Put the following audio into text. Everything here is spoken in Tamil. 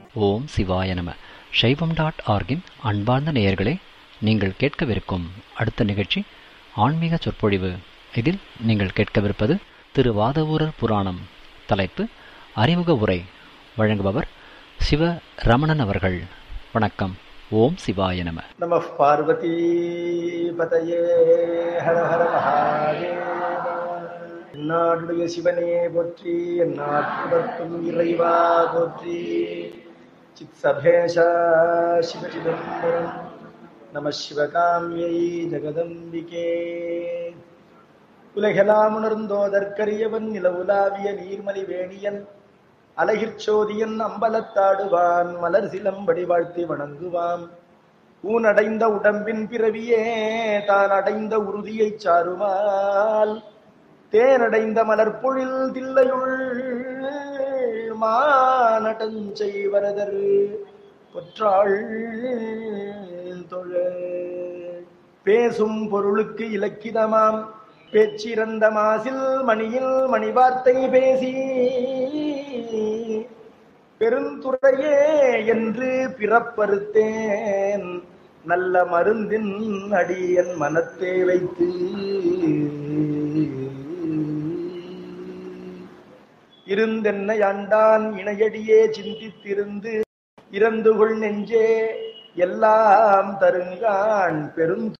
ஓம் சிவாய நம சைவம் டாட் ஆர்கின் அன்பார்ந்த நேயர்களே நீங்கள் கேட்கவிருக்கும் அடுத்த நிகழ்ச்சி ஆன்மீக சொற்பொழிவு இதில் நீங்கள் கேட்கவிருப்பது திரு வாதவூரர் புராணம் தலைப்பு அறிமுக உரை வழங்குபவர் சிவ ரமணன் அவர்கள் வணக்கம் ஓம் சிவாய நம நம பார்வதிபதையே ஹர ஹர மகாதேவ என்னாடுடைய சிவனே போற்றி எந்நாட்டுடற்கும் இறைவா போற்றி சித் சபேஷா சிவசிதம்பரம் நம சிவகாமியை ஜெகதம்பிகே உலகெல்லாம் உணர்ந்தோதற்கரியவன் நிலவுலாவிய நீர்மலி வேணியன் அலகிற்சோதியன் அம்பலத்தாடுவான் மலர் சிலம்படி வாழ்த்தி வணங்குவான் ஊனடைந்த உடம்பின் பிறவியே தான் அடைந்த உறுதியைச் சாருமால் தேனடைந்த மலர்பொழில் தில்லையுள் மானடஞ்சை வரதர் பொற்றாள் தொழ பேசும் பொருளுக்கு இலக்கிதமாம் பேச்சிறந்த மாசில் மணியில் மணிவார்த்தை பேசி பெருந்துறையே என்று பிறப்பறுத்தேன் நல்ல மருந்தின் அடியன் மனத்தே வைத்து இருந்தென்னை அண்டான் இணையடியே சிந்தித்திருந்து இறந்து கொள் நெஞ்சே எல்லாம் தருங்கான் பெரும்